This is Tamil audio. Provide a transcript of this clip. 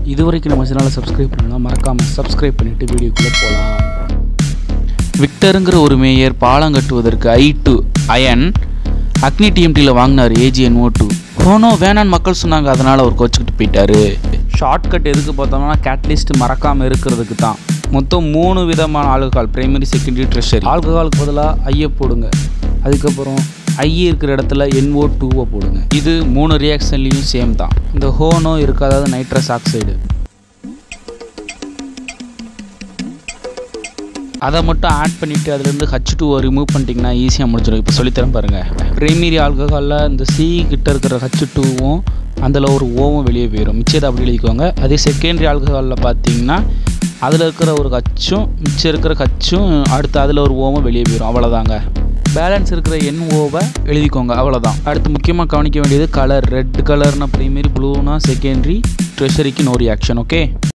இது வரைக்கும் நம்ம சேனலை சப்ஸ்கிரைப் பண்ணலாம் மறக்காமல் சப்ஸ்கிரைப் பண்ணிவிட்டு வீடியோக்குள்ளே போகலாம் விக்டருங்கிற ஒரு மேயர் பாலம் கட்டுவதற்கு ஐ டு அயன் அக்னி டிஎம்டியில் வாங்கினார் ஏஜிஎன் ஓ டூ ஹோனோ வேணான்னு மக்கள் சொன்னாங்க அதனால் அவர் கோச்சிக்கிட்டு போயிட்டாரு ஷார்ட்கட் எதுக்கு பார்த்தோம்னா கேட்லிஸ்ட் மறக்காமல் இருக்கிறதுக்கு தான் மொத்தம் மூணு விதமான ஆல்கஹால் பிரைமரி செகண்டரி ட்ரெஷரி ஆல்கஹாலுக்கு பதிலாக ஐயை போடுங்க அதுக்கப்புறம் ஐ இருக்கிற இடத்துல NO2 டூவை போடுங்க இது மூணு ரியாக்ஷன்லேயும் சேம் தான் இந்த ஹோனோ இருக்காதாவது நைட்ரஸ் ஆக்சைடு அதை மட்டும் ஆட் பண்ணிவிட்டு அதுலேருந்து ஹச் டூவை ரிமூவ் பண்ணிட்டீங்கன்னா ஈஸியாக முடிஞ்சிடும் இப்போ சொல்லித்தரேன் பாருங்கள் பிரைமரி ஆல்கஹாலில் இந்த சி கிட்ட இருக்கிற ஹச் டூவும் அதில் ஒரு ஓவும் வெளியே போயிடும் மிச்சத்தை அப்படி எழுதிக்கோங்க அதே செகண்டரி ஆல்கஹாலில் பார்த்தீங்கன்னா அதில் இருக்கிற ஒரு கச்சும் மிச்சம் இருக்கிற கச்சும் அடுத்து அதில் ஒரு ஓவும் வெளியே போயிடும் அவ்வளோதாங்க பேலன்ஸ் இருக்கிற என் ஓவை எழுதிக்கோங்க அவ்வளோதான் அடுத்து முக்கியமாக கவனிக்க வேண்டியது கலர் ரெட் கலர்னா ப்ரைமரி ப்ளூனா செகண்டரி ட்ரெஷரிக்கு நோ ரியாக்ஷன் ஓகே